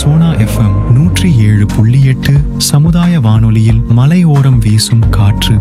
Sona FM நூற்றி ஏழு புள்ளி எட்டு சமுதாய வானொலியில் மலையோரம் வீசும் காற்று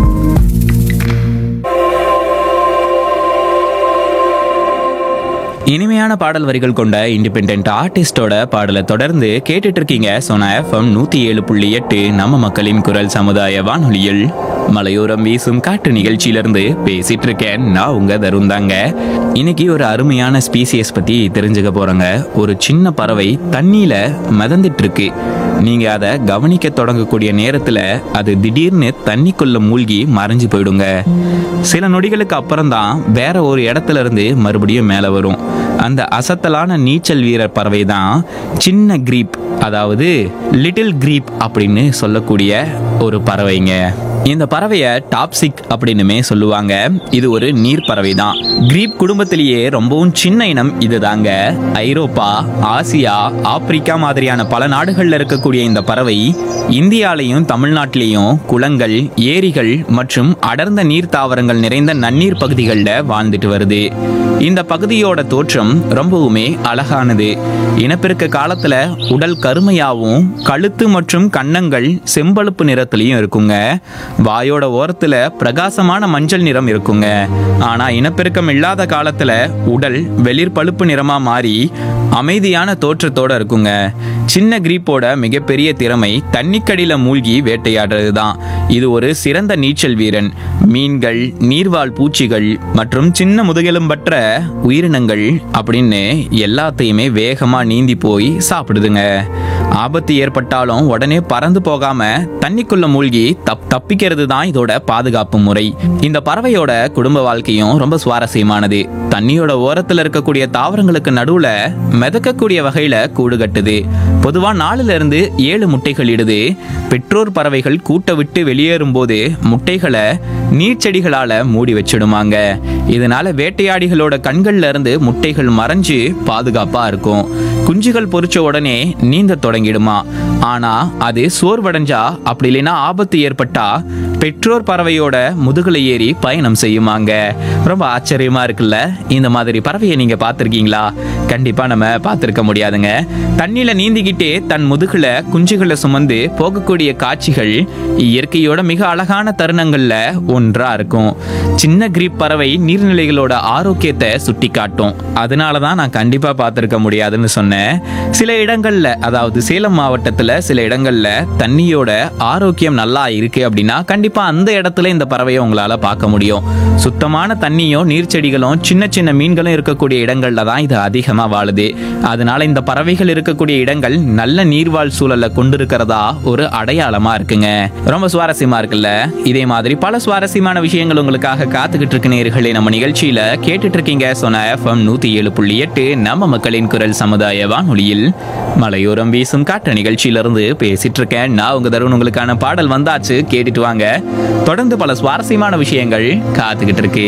இனிமையான பாடல் வரிகள் கொண்ட இண்டிபெண்ட் ஆர்டிஸ்டோட பாடலை தொடர்ந்து கேட்டுட்டு இருக்கீங்க சோனா எஃப்எம் நூத்தி ஏழு புள்ளி எட்டு நம்ம மக்களின் குரல் சமுதாய வானொலியில் மலையோரம் வீசும் காட்டு நிகழ்ச்சியிலிருந்து பேசிட்டு இருக்கேன் நான் உங்க தருந்தாங்க இன்னைக்கு ஒரு அருமையான ஸ்பீசியஸ் பத்தி தெரிஞ்சுக்க போறோங்க ஒரு சின்ன பறவை தண்ணியில மிதந்துட்டு இருக்கு நீங்க அதை கவனிக்க தொடங்கக்கூடிய நேரத்துல அது திடீர்னு தண்ணிக்குள்ள மூழ்கி மறைஞ்சு போயிடுங்க சில நொடிகளுக்கு அப்புறம் தான் வேற ஒரு இடத்துல இருந்து மறுபடியும் மேலே வரும் அந்த அசத்தலான நீச்சல் வீரர் பறவை தான் சின்ன கிரீப் அதாவது லிட்டில் கிரீப் அப்படின்னு சொல்லக்கூடிய ஒரு பறவைங்க இந்த பறவையை டாப்சிக் அப்படின்னுமே சொல்லுவாங்க இது ஒரு நீர் பறவை தான் கிரீப் குடும்பத்திலேயே ரொம்பவும் சின்ன இனம் இதுதாங்க ஐரோப்பா ஆசியா ஆப்பிரிக்கா மாதிரியான பல நாடுகள்ல இருக்கக்கூடிய இந்த பறவை இந்தியாலையும் தமிழ்நாட்டிலையும் குளங்கள் ஏரிகள் மற்றும் அடர்ந்த நீர் தாவரங்கள் நிறைந்த நன்னீர் பகுதிகளில் வாழ்ந்துட்டு வருது இந்த பகுதியோட தோற்றம் ரொம்பவுமே அழகானது இனப்பெருக்க காலத்துல உடல் கருமையாவும் கழுத்து மற்றும் கன்னங்கள் செம்பழுப்பு நிறத்துலயும் இருக்குங்க வாயோட ஓரத்துல பிரகாசமான மஞ்சள் நிறம் இருக்குங்க ஆனா இனப்பெருக்கம் இல்லாத காலத்துல உடல் வெளிர் பழுப்பு நிறமா மாறி அமைதியான தோற்றத்தோட இருக்குங்க சின்ன கிரீப்போட மிகப்பெரிய திறமை தண்ணிக்கடியில மூழ்கி வேட்டையாடுறது தான் இது ஒரு சிறந்த நீச்சல் வீரன் மீன்கள் நீர்வாழ் பூச்சிகள் மற்றும் சின்ன முதுகெலும்பற்ற உயிரினங்கள் அப்படின்னு எல்லாத்தையுமே வேகமா நீந்தி போய் சாப்பிடுதுங்க ஆபத்து ஏற்பட்டாலும் உடனே பறந்து போகாம தண்ணிக்குள்ள மூழ்கி தப் தப்பிக்கிறது தான் இதோட பாதுகாப்பு முறை இந்த பறவையோட குடும்ப வாழ்க்கையும் ரொம்ப சுவாரஸ்யமானது தண்ணியோட ஓரத்துல இருக்கக்கூடிய தாவரங்களுக்கு நடுவுல மிதக்கக்கூடிய வகையில கூடு கட்டுது பொதுவா நாலுல இருந்து ஏழு முட்டைகள் இடுது பெற்றோர் பறவைகள் கூட்டை விட்டு வெளியேறும் போது முட்டைகளை நீர்ச்செடிகளால மூடி வச்சிடுமாங்க இதனால வேட்டையாடிகளோட கண்கள்ல இருந்து முட்டைகள் மறைஞ்சு பாதுகாப்பா இருக்கும் குஞ்சுகள் பொரிச்ச உடனே நீந்த தொடங்கிடுமா ஆனா அது சோர்வடைஞ்சா அப்படி இல்லைன்னா ஆபத்து ஏற்பட்டா பெற்றோர் பறவையோட முதுகுல ஏறி பயணம் செய்யுமாங்க ரொம்ப ஆச்சரியமா இருக்குல்ல இந்த மாதிரி பறவையை நீங்க பார்த்திருக்கீங்களா கண்டிப்பா நம்ம பார்த்திருக்க முடியாதுங்க தண்ணியில நீந்திக்கிட்டே தன் முதுகுல குஞ்சுகளை சுமந்து போகக்கூடிய காட்சிகள் இயற்கையோட மிக அழகான தருணங்கள்ல ஒன்றா இருக்கும் சின்ன கிரீப் பறவை நீர்நிலைகளோட ஆரோக்கியத்தை சுட்டி காட்டும் அதனால தான் நான் கண்டிப்பா பார்த்திருக்க முடியாதுன்னு சொன்னேன் சில இடங்கள்ல அதாவது சேலம் மாவட்டத்துல சில இடங்கள்ல தண்ணியோட ஆரோக்கியம் நல்லா இருக்கு அப்படின்னா கண்டிப்பா அந்த இடத்துல இந்த பறவையை உங்களால பார்க்க முடியும் சுத்தமான தண்ணியும் நீர்ச்செடிகளும் சின்ன சின்ன மீன்களும் இருக்கக்கூடிய இடங்கள்ல தான் இது அதிகமா வாழுது அதனால இந்த பறவைகள் இருக்கக்கூடிய இடங்கள் நல்ல நீர்வாழ் சூழலை கொண்டிருக்கிறதா ஒரு அடையாளமா இருக்குங்க ரொம்ப சுவாரஸ்யமா இருக்குல்ல இதே மாதிரி பல சுவாரஸ்யமான விஷயங்கள் உங்களுக்காக காத்துக்கிட்டு இருக்கு நேர்களே நம்ம நிகழ்ச்சியில கேட்டுட்டு இருக்கீங்க சொன்ன எஃப்எம் நூத்தி ஏழு புள்ளி எட்டு நம்ம மக்களின் குரல் சமுதாய வானொலியில் மலையோரம் வீசும் காற்று நிகழ்ச்சியிலிருந்து பேசிட்டு இருக்கேன் நான் உங்க தருண் உங்களுக்கான பாடல் வந்தாச்சு கேட்டுட்டு வாங்க தொடர்ந்து பல சுவாரஸ்யமான விஷயங்கள் காத்துக்கிட்டு இருக்கு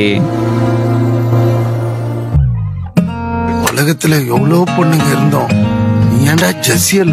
உலகத்துல எவ்வளவு பொண்ணுங்க இருந்தோம் நீ ஏன்டா ஜெஸ்ஸிய